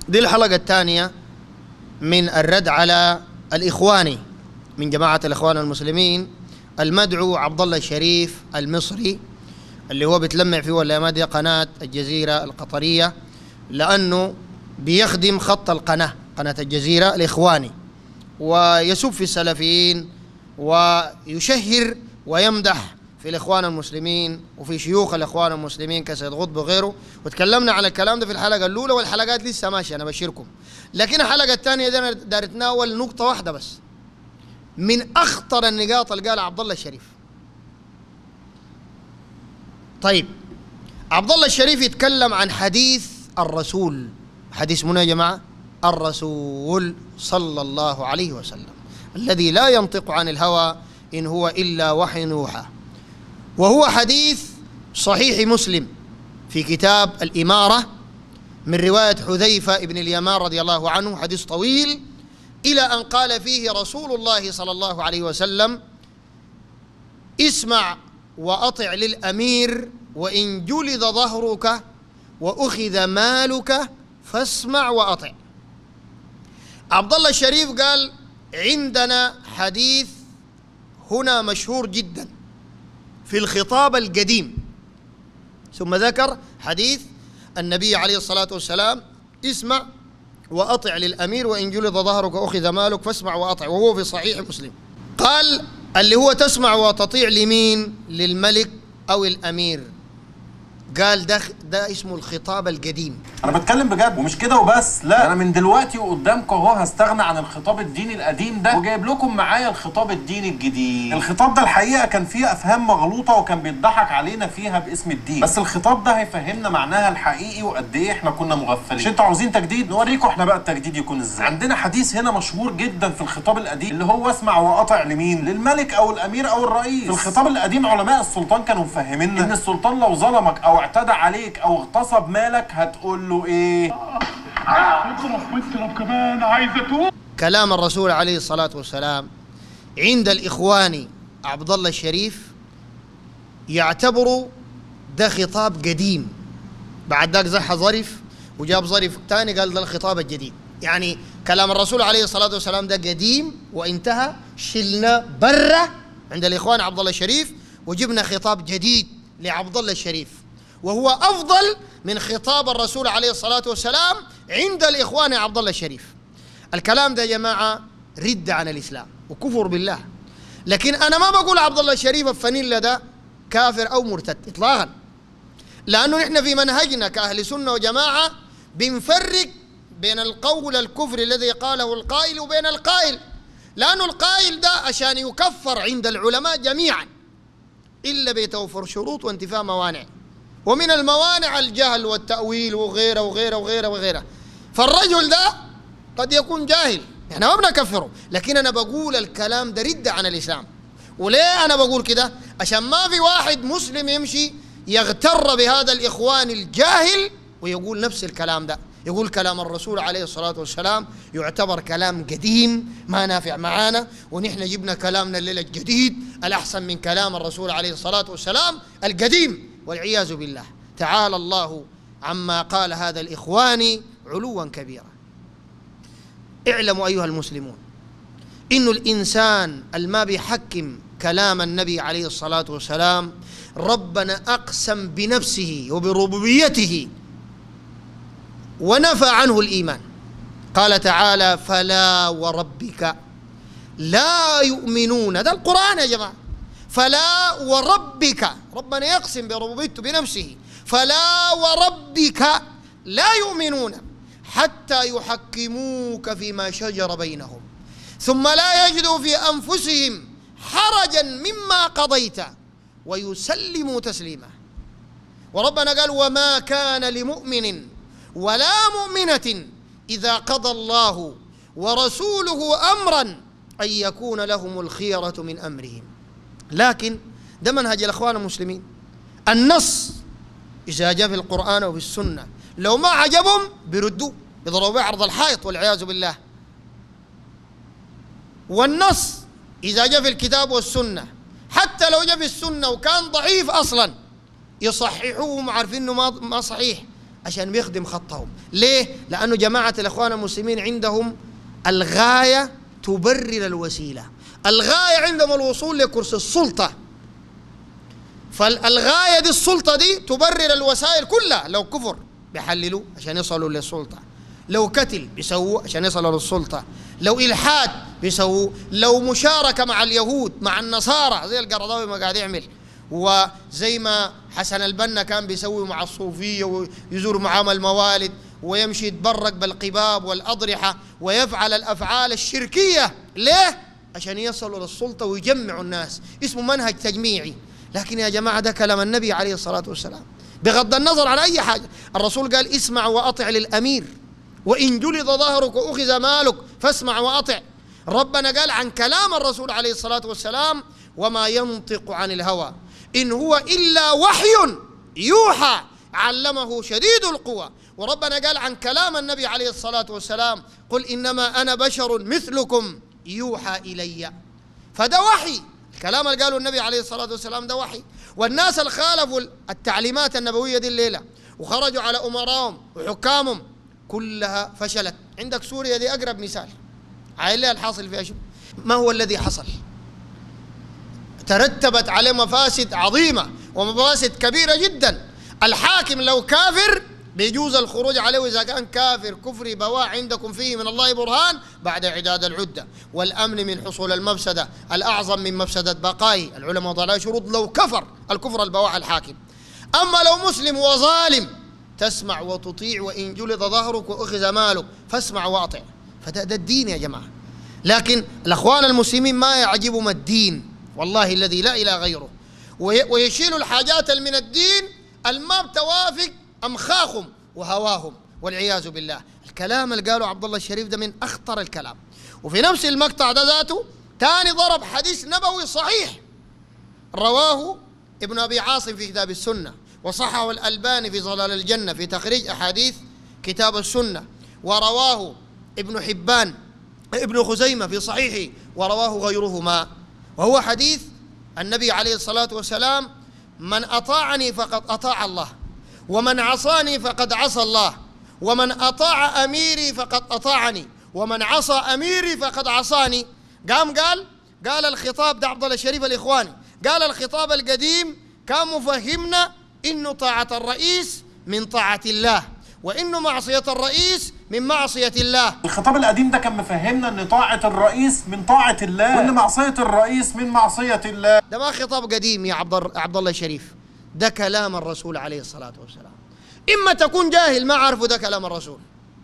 دي الحلقة الثانية من الرد على الإخواني من جماعة الإخوان المسلمين المدعو عبد الله الشريف المصري اللي هو بتلمع في ولا دي قناة الجزيرة القطرية لأنه بيخدم خط القناة قناة الجزيرة الإخواني ويسب في السلفيين ويشهر ويمدح في الإخوان المسلمين وفي شيوخ الإخوان المسلمين كسيد قطب وغيره وتكلمنا على الكلام ده في الحلقة الأولى والحلقات لسه ماشية أنا بشيركم لكن الحلقة الثانية دي أنا داير أتناول نقطة واحدة بس من أخطر النقاط اللي قالها عبد الله الشريف طيب عبد الله الشريف يتكلم عن حديث الرسول حديث منو يا جماعة الرسول صلى الله عليه وسلم الذي لا ينطق عن الهوى إن هو إلا وحي يوحى وهو حديث صحيح مسلم في كتاب الإمارة من رواية حذيفة ابن اليمان رضي الله عنه حديث طويل إلى أن قال فيه رسول الله صلى الله عليه وسلم اسمع وأطع للأمير وإن جلد ظهرك وأخذ مالك فاسمع وأطع عبد الله الشريف قال عندنا حديث هنا مشهور جدا في الخطاب القديم ثم ذكر حديث النبي عليه الصلاة والسلام اسمع وأطع للأمير وإن جلد ظهرك أخذ مالك فاسمع وأطع وهو في صحيح مسلم قال اللي هو تسمع وتطيع لمين للملك أو الأمير قال ده ده اسمه الخطاب القديم انا بتكلم بجد ومش كده وبس لا انا من دلوقتي وقدامكم اهو هستغنى عن الخطاب الديني القديم ده وجايب لكم معايا الخطاب الديني الجديد الخطاب ده الحقيقه كان فيه افهام مغلوطه وكان بيضحك علينا فيها باسم الدين بس الخطاب ده هيفهمنا معناها الحقيقي وقد ايه احنا كنا مغفلين مش انتوا عاوزين تجديد نوريكم احنا بقى التجديد يكون ازاي عندنا حديث هنا مشهور جدا في الخطاب القديم اللي هو اسمع وقطع لمين للملك او الامير او الرئيس في الخطاب القديم علماء السلطان كانوا مفهميننا ان السلطان لو ظلمك او اعتدى عليك او اغتصب مالك هتقول له ايه اضرب واضرب كمان عايز اتوب كلام الرسول عليه الصلاة والسلام عند الإخوان عبد الله الشريف يعتبروا ده خطاب قديم بعد ذاك زح ظرف وجاب ظرف ثاني قال ده الخطاب الجديد يعني كلام الرسول عليه الصلاة والسلام ده قديم وانتهى شلنا برا عند الإخوان عبد الله الشريف وجبنا خطاب جديد لعبد الله الشريف وهو أفضل من خطاب الرسول عليه الصلاة والسلام عند الإخوان عبد الله الشريف الكلام ده يا جماعة رد عن الإسلام وكفر بالله لكن أنا ما بقول عبد الله الشريف الفنيلا ده كافر أو مرتد إطلاقا لأنه نحن في منهجنا كأهل سنة وجماعة بنفرق بين القول الكفر الذي قاله القائل وبين القائل لأنه القائل ده عشان يكفر عند العلماء جميعا إلا بيتوفر شروط وانتفاء موانع ومن الموانع الجهل والتأويل وغيره وغيره وغيره وغيره فالرجل ده قد يكون جاهل احنا ما بنكفره لكن انا بقول الكلام ده رد عن الاسلام وليه انا بقول كده عشان ما في واحد مسلم يمشي يغتر بهذا الاخوان الجاهل ويقول نفس الكلام ده يقول كلام الرسول عليه الصلاة والسلام يعتبر كلام قديم ما نافع معانا ونحن جبنا كلامنا الليلة الجديد الأحسن من كلام الرسول عليه الصلاة والسلام القديم والعياذ بالله تعالى الله عما قال هذا الإخوان علوا كبيرا اعلموا أيها المسلمون إن الإنسان الما بيحكم كلام النبي عليه الصلاة والسلام ربنا أقسم بنفسه وبربوبيته ونفى عنه الإيمان قال تعالى فلا وربك لا يؤمنون هذا القرآن يا جماعة فلا وربك ربنا يقسم بربوبيته بنفسه فلا وربك لا يؤمنون حتى يحكموك فيما شجر بينهم ثم لا يجدوا في انفسهم حرجا مما قضيت ويسلموا تسليما وربنا قال وما كان لمؤمن ولا مؤمنه اذا قضى الله ورسوله امرا ان يكون لهم الخيره من امرهم لكن ده منهج الاخوان المسلمين النص اذا جاء في القران او في السنه لو ما عجبهم بيردوه بيضربوا عرض الحائط والعياذ بالله والنص إذا جاء في الكتاب والسنة حتى لو جاء في السنة وكان ضعيف أصلا يصححوه هم عارفين إنه ما ما صحيح عشان بيخدم خطهم ليه؟ لأنه جماعة الإخوان المسلمين عندهم الغاية تبرر الوسيلة الغاية عندهم الوصول لكرسي السلطة فالغاية دي السلطة دي تبرر الوسائل كلها لو كفر بيحللوا عشان يصلوا للسلطة لو قتل بيسووا عشان يصلوا للسلطة لو إلحاد بيسووا لو مشاركة مع اليهود مع النصارى زي القرضاوي ما قاعد يعمل وزي ما حسن البنا كان بيسوي مع الصوفية ويزور معاهم الموالد ويمشي يتبرك بالقباب والأضرحة ويفعل الأفعال الشركية ليه؟ عشان يصلوا للسلطة ويجمعوا الناس اسمه منهج تجميعي لكن يا جماعة ده كلام النبي عليه الصلاة والسلام بغض النظر عن أي حاجة الرسول قال اسمع وأطع للأمير وإن جلد ظهرك وأخذ مالك فاسمع وأطع ربنا قال عن كلام الرسول عليه الصلاة والسلام وما ينطق عن الهوى إن هو إلا وحي يوحى علمه شديد القوى وربنا قال عن كلام النبي عليه الصلاة والسلام قل إنما أنا بشر مثلكم يوحى إلي فده وحي الكلام اللي قاله النبي عليه الصلاة والسلام ده وحي والناس اللي خالفوا التعليمات النبوية دي الليلة وخرجوا على أمراهم وحكامهم كلها فشلت عندك سوريا دي أقرب مثال عائلة الحاصل فيها شو ما هو الذي حصل ترتبت عليه مفاسد عظيمة ومفاسد كبيرة جدا الحاكم لو كافر بيجوز الخروج عليه إذا كان كافر كفري بواء عندكم فيه من الله برهان بعد إعداد العدة والأمن من حصول المفسدة الأعظم من مفسدة بقائه العلماء وضعوا شروط لو كفر الكفر البواء الحاكم أما لو مسلم وظالم تسمع وتطيع وإن جلد ظهرك وأخذ مالك فاسمع وأطع فده ده الدين يا جماعة لكن الأخوان المسلمين ما يعجبهم الدين والله الذي لا إله غيره ويشيلوا الحاجات من الدين الما بتوافق أمخاخهم وهواهم والعياذ بالله الكلام اللي قاله عبد الله الشريف ده من أخطر الكلام وفي نفس المقطع ده ذاته تاني ضرب حديث نبوي صحيح رواه ابن أبي عاصم في كتاب السنة وصححه الألباني في ظلال الجنة في تخريج أحاديث كتاب السنة ورواه ابن حبان ابن خزيمة في صحيحه ورواه غيرهما وهو حديث النبي عليه الصلاة والسلام من أطاعني فقد أطاع الله ومن عصاني فقد عصى الله ومن أطاع أميري فقد أطاعني ومن عصى أميري فقد عصاني قام قال قال الخطاب ده عبد الله الشريف الإخواني قال الخطاب القديم كان مفهمنا إنه طاعة الرئيس من طاعة الله وإنه معصية الرئيس من معصية الله الخطاب القديم ده كان مفهمنا ان طاعة الرئيس من طاعة الله وان معصية الرئيس من معصية الله ده ما خطاب قديم يا عبد عبد الله الشريف ده كلام الرسول عليه الصلاة والسلام إما تكون جاهل ما عارفه ده كلام الرسول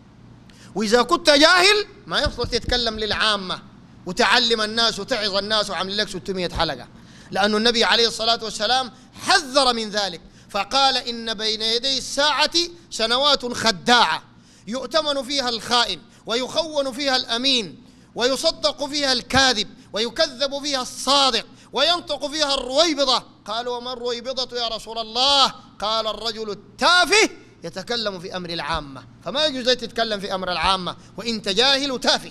وإذا كنت جاهل ما يصلح تتكلم للعامة وتعلم الناس وتعظ الناس وعمل لك 600 حلقة لأن النبي عليه الصلاة والسلام حذر من ذلك فقال إن بين يدي الساعة سنوات خداعة يؤتمن فيها الخائن ويخون فيها الأمين ويصدق فيها الكاذب ويكذب فيها الصادق وينطق فيها الرويبضة قالوا وما الرويبضة يا رسول الله قال الرجل التافه يتكلم في أمر العامة فما يجوز تتكلم في أمر العامة وإنت جاهل تافه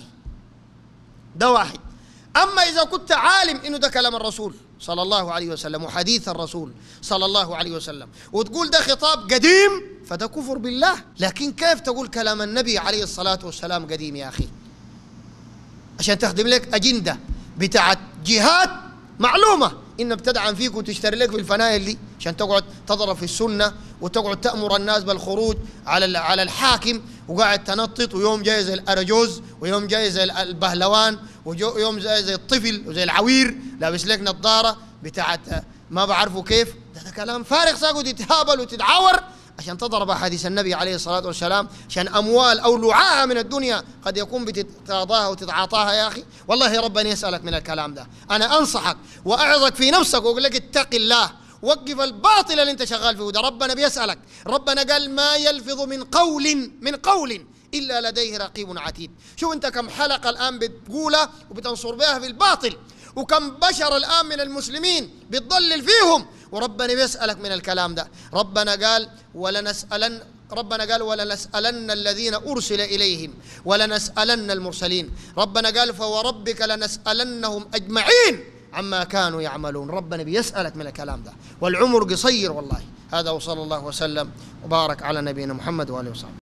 ده واحد أما إذا كنت عالم إنه ده كلام الرسول صلى الله عليه وسلم وحديث الرسول صلى الله عليه وسلم وتقول ده خطاب قديم فده كفر بالله لكن كيف تقول كلام النبي عليه الصلاة والسلام قديم يا أخي عشان تخدم لك أجندة بتاعت جهات معلومة إن بتدعم فيك وتشتري لك في الفنايل دي عشان تقعد تضرب في السنة وتقعد تأمر الناس بالخروج على على الحاكم وقاعد تنطط ويوم جاي زي الأرجوز ويوم جاي زي البهلوان ويوم جاي زي الطفل وزي العوير لابس لك نظارة بتاعت ما بعرفوا كيف ده, ده كلام فارغ ساقوا تتهابل وتتعور عشان تضرب أحاديث النبي عليه الصلاة والسلام عشان أموال أو لعاها من الدنيا قد يكون بتتراضاها وتتعاطاها يا أخي والله ربنا يسألك من الكلام ده أنا أنصحك وأعظك في نفسك وأقول لك اتق الله وقف الباطل اللي انت شغال فيه ده ربنا بيسألك ربنا قال ما يلفظ من قول من قول إلا لديه رقيب عتيد شوف انت كم حلقة الآن بتقولها وبتنصر بها في الباطل وكم بشر الآن من المسلمين بتضلل فيهم وربنا بيسألك من الكلام ده ربنا قال ولنسألن ربنا قال ولنسألن الذين أرسل إليهم ولنسألن المرسلين ربنا قال فوربك لنسألنهم أجمعين عما كانوا يعملون ربنا بيسألك من الكلام ده والعمر قصير والله هذا وصلى الله وسلم وبارك على نبينا محمد وآله وصحبه